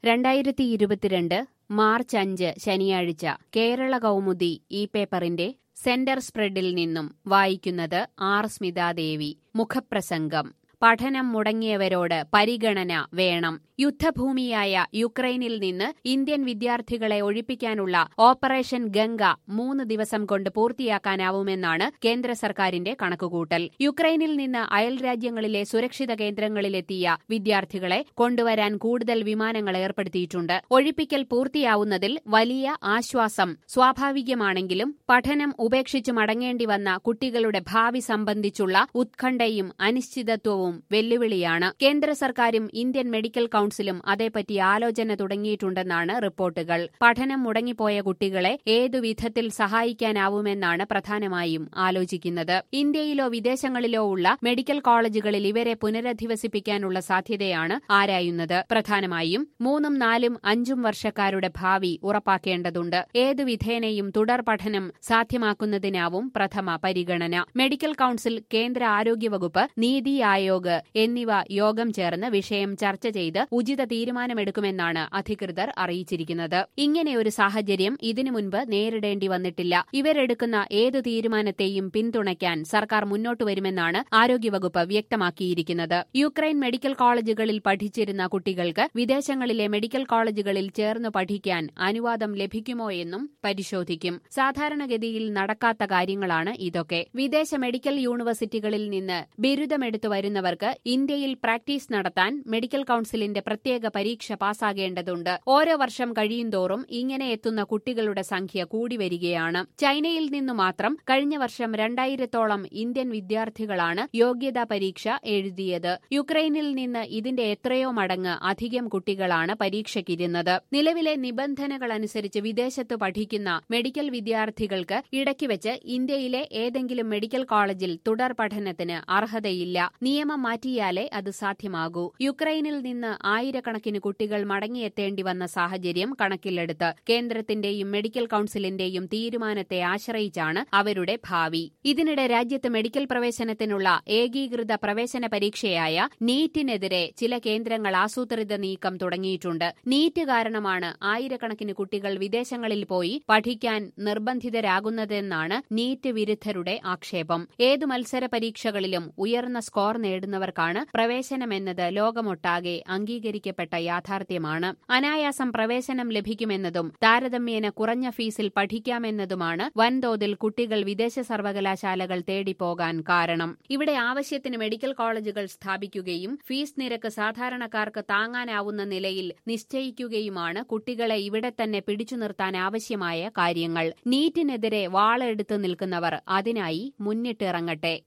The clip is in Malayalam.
രണ്ടായിരത്തി ഇരുപത്തിരണ്ട് മാർച്ച് അഞ്ച് ശനിയാഴ്ച കേരള കൗമുദി ഈ പേപ്പറിന്റെ സെന്റർ സ്പ്രെഡിൽ നിന്നും വായിക്കുന്നത് ആർ സ്മിതാദേവി മുഖപ്രസംഗം പഠനം മുടങ്ങിയവരോട് പരിഗണന വേണം യുദ്ധഭൂമിയായ യുക്രൈനിൽ നിന്ന് ഇന്ത്യൻ വിദ്യാർത്ഥികളെ ഒഴിപ്പിക്കാനുള്ള ഓപ്പറേഷൻ ഗംഗ മൂന്ന് ദിവസം കൊണ്ട് പൂർത്തിയാക്കാനാവുമെന്നാണ് കേന്ദ്ര സർക്കാരിന്റെ കണക്കുകൂട്ടൽ യുക്രൈനിൽ നിന്ന് അയൽ രാജ്യങ്ങളിലെ സുരക്ഷിത കേന്ദ്രങ്ങളിലെത്തിയ വിദ്യാർത്ഥികളെ കൊണ്ടുവരാൻ കൂടുതൽ വിമാനങ്ങൾ ഏർപ്പെടുത്തിയിട്ടുണ്ട് ഒഴിപ്പിക്കൽ പൂർത്തിയാവുന്നതിൽ വലിയ ആശ്വാസം സ്വാഭാവികമാണെങ്കിലും പഠനം ഉപേക്ഷിച്ചു മടങ്ങേണ്ടി വന്ന കുട്ടികളുടെ ഭാവി സംബന്ധിച്ചുള്ള ഉത്കണ്ഠയും അനിശ്ചിതത്വവും വെല്ലുവിളിയാണ് കേന്ദ്ര സർക്കാരും ഇന്ത്യൻ മെഡിക്കൽ കൌൺസിലും അതേപ്പറ്റി ആലോചന തുടങ്ങിയിട്ടുണ്ടെന്നാണ് റിപ്പോർട്ടുകൾ പഠനം മുടങ്ങിപ്പോയ കുട്ടികളെ ഏതു വിധത്തിൽ സഹായിക്കാനാവുമെന്നാണ് പ്രധാനമായും ആലോചിക്കുന്നത് ഇന്ത്യയിലോ വിദേശങ്ങളിലോ ഉള്ള മെഡിക്കൽ കോളേജുകളിൽ ഇവരെ പുനരധിവസിപ്പിക്കാനുള്ള സാധ്യതയാണ് ആരായുന്നത് പ്രധാനമായും മൂന്നും നാലും അഞ്ചും വർഷക്കാരുടെ ഭാവി ഉറപ്പാക്കേണ്ടതുണ്ട് ഏതു വിധേനയും തുടർ പഠനം സാധ്യമാക്കുന്നതിനാവും പ്രഥമ പരിഗണന മെഡിക്കൽ കൌൺസിൽ കേന്ദ്ര ആരോഗ്യവകുപ്പ് നീതി ആയോഗ് എന്നിവ യോഗം ചേർന്ന് വിഷയം ചർച്ച ചെയ്ത് ഉചിത തീരുമാനമെടുക്കുമെന്നാണ് അധികൃതർ അറിയിച്ചിരിക്കുന്നത് ഇങ്ങനെയൊരു സാഹചര്യം ഇതിനു മുൻപ് നേരിടേണ്ടി വന്നിട്ടില്ല ഇവരെടുക്കുന്ന ഏതു തീരുമാനത്തെയും പിന്തുണയ്ക്കാൻ സർക്കാർ മുന്നോട്ടു വരുമെന്നാണ് ആരോഗ്യവകുപ്പ് വ്യക്തമാക്കിയിരിക്കുന്നത് യുക്രൈൻ മെഡിക്കൽ കോളേജുകളിൽ പഠിച്ചിരുന്ന കുട്ടികൾക്ക് വിദേശങ്ങളിലെ മെഡിക്കൽ കോളേജുകളിൽ ചേർന്ന് പഠിക്കാൻ അനുവാദം ലഭിക്കുമോ എന്നും പരിശോധിക്കും സാധാരണഗതിയിൽ നടക്കാത്ത കാര്യങ്ങളാണ് ഇതൊക്കെ വിദേശ മെഡിക്കൽ യൂണിവേഴ്സിറ്റികളിൽ നിന്ന് ബിരുദമെടുത്തു വരുന്നവർക്ക് ഇന്ത്യയിൽ പ്രാക്ടീസ് നടത്താൻ മെഡിക്കൽ കൌൺസിലിന്റെ പ്രത്യേക പരീക്ഷ പാസ്സാകേണ്ടതുണ്ട് ഓരോ വർഷം കഴിയുന്തോറും ഇങ്ങനെ എത്തുന്ന കുട്ടികളുടെ സംഖ്യ കൂടി വരികയാണ് ചൈനയിൽ നിന്നു മാത്രം കഴിഞ്ഞ വർഷം രണ്ടായിരത്തോളം ഇന്ത്യൻ വിദ്യാർത്ഥികളാണ് യോഗ്യതാ പരീക്ഷ എഴുതിയത് യുക്രൈനിൽ നിന്ന് ഇതിന്റെ എത്രയോ മടങ്ങ് അധികം കുട്ടികളാണ് പരീക്ഷയ്ക്കിരുന്നത് നിലവിലെ നിബന്ധനകളനുസരിച്ച് വിദേശത്ത് പഠിക്കുന്ന മെഡിക്കൽ വിദ്യാർത്ഥികൾക്ക് ഇടയ്ക്ക് വെച്ച് ഇന്ത്യയിലെ ഏതെങ്കിലും മെഡിക്കൽ കോളേജിൽ തുടർ പഠനത്തിന് അർഹതയില്ല നിയമം മാറ്റിയാലേ അത് സാധ്യമാകൂ യുക്രൈനിൽ നിന്ന് ആയിരക്കണക്കിന് കുട്ടികൾ മടങ്ങിയെത്തേണ്ടി വന്ന സാഹചര്യം കണക്കിലെടുത്ത് കേന്ദ്രത്തിന്റെയും മെഡിക്കൽ കൌൺസിലിന്റെയും തീരുമാനത്തെ ആശ്രയിച്ചാണ് അവരുടെ ഭാവി ഇതിനിടെ രാജ്യത്ത് മെഡിക്കൽ പ്രവേശനത്തിനുള്ള ഏകീകൃത പ്രവേശന പരീക്ഷയായ നീറ്റിനെതിരെ ചില കേന്ദ്രങ്ങൾ ആസൂത്രിത നീക്കം തുടങ്ങിയിട്ടുണ്ട് നീറ്റ് കാരണമാണ് ആയിരക്കണക്കിന് കുട്ടികൾ വിദേശങ്ങളിൽ പോയി പഠിക്കാൻ നിർബന്ധിതരാകുന്നതെന്നാണ് നീറ്റ് വിരുദ്ധരുടെ ആക്ഷേപം ഏതു മത്സര പരീക്ഷകളിലും ഉയർന്ന സ്കോർ നേടുന്നവർക്കാണ് പ്രവേശനമെന്നത് ലോകമൊട്ടാകെ അംഗീകരിക്കപ്പെട്ട യാഥാർത്ഥ്യമാണ് അനായാസം പ്രവേശനം ലഭിക്കുമെന്നതും താരതമ്യേന കുറഞ്ഞ ഫീസിൽ പഠിക്കാമെന്നതുമാണ് വൻതോതിൽ കുട്ടികൾ വിദേശ സർവകലാശാലകൾ തേടിപ്പോകാൻ കാരണം ഇവിടെ ആവശ്യത്തിന് മെഡിക്കൽ കോളേജുകൾ സ്ഥാപിക്കുകയും ഫീസ് നിരക്ക് സാധാരണക്കാർക്ക് താങ്ങാനാവുന്ന നിലയിൽ നിശ്ചയിക്കുകയുമാണ് കുട്ടികളെ ഇവിടെ തന്നെ പിടിച്ചു നിർത്താൻ ആവശ്യമായ കാര്യങ്ങൾ നീറ്റിനെതിരെ വാളെടുത്തു നിൽക്കുന്നവർ അതിനായി മുന്നിട്ടിറങ്ങട്ടെ